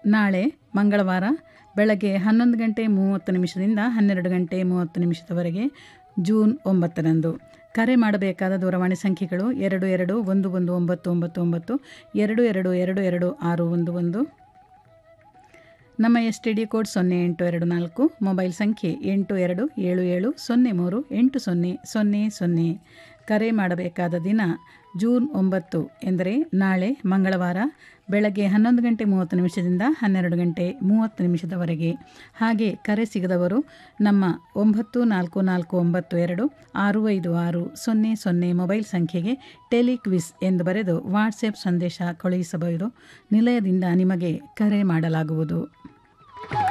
ನಾಳೆ ಮಂಗಳವಾರ ಬೆಳಗ್ಗೆ ಹನ್ನೊಂದು ಗಂಟೆ ಮೂವತ್ತು ನಿಮಿಷದಿಂದ ಹನ್ನೆರಡು ಗಂಟೆ ಮೂವತ್ತು ನಿಮಿಷದವರೆಗೆ ಜೂನ್ ಒಂಬತ್ತರಂದು ಕರೆ ಮಾಡಬೇಕಾದ ದೂರವಾಣಿ ಸಂಖ್ಯೆಗಳು ಎರಡು ಎರಡು ಒಂದು ಒಂದು ಒಂಬತ್ತು ಒಂಬತ್ತು ಒಂಬತ್ತು ಎರಡು ಎರಡು ಎರಡು ಎರಡು ಆರು ಒಂದು ಒಂದು ನಮ್ಮ ಎಸ್ ಟಿ ಡಿ ಕೋಡ್ ಸೊನ್ನೆ ಎಂಟು ಎರಡು ನಾಲ್ಕು ಮೊಬೈಲ್ ಸಂಖ್ಯೆ ಎಂಟು ಎರಡು ಏಳು ಏಳು ಸೊನ್ನೆ ಮೂರು ಎಂಟು ಸೊನ್ನೆ ಸೊನ್ನೆ ಸೊನ್ನೆ ಕರೆ ಮಾಡಬೇಕಾದ ದಿನ ಜೂನ್ ಒಂಬತ್ತು ಎಂದರೆ ನಾಳೆ ಮಂಗಳವಾರ ಬೆಳಗ್ಗೆ ಹನ್ನೊಂದು ಗಂಟೆ ಮೂವತ್ತು ನಿಮಿಷದಿಂದ ಹನ್ನೆರಡು ಗಂಟೆ ಮೂವತ್ತು ನಿಮಿಷದವರೆಗೆ ಹಾಗೆ ಕರೆ ಸಿಗದವರು ನಮ್ಮ ಒಂಬತ್ತು ನಾಲ್ಕು ನಾಲ್ಕು ಒಂಬತ್ತು ಎರಡು ಆರು ಐದು ಆರು ಸೊನ್ನೆ ಸೊನ್ನೆ ಮೊಬೈಲ್ ಸಂಖ್ಯೆಗೆ ಟೆಲಿಕ್ವಿಸ್ ಎಂದು ಬರೆದು ವಾಟ್ಸಪ್ ಸಂದೇಶ ಕಳುಹಿಸಬಹುದು ನಿಲಯದಿಂದ ನಿಮಗೆ ಕರೆ ಮಾಡಲಾಗುವುದು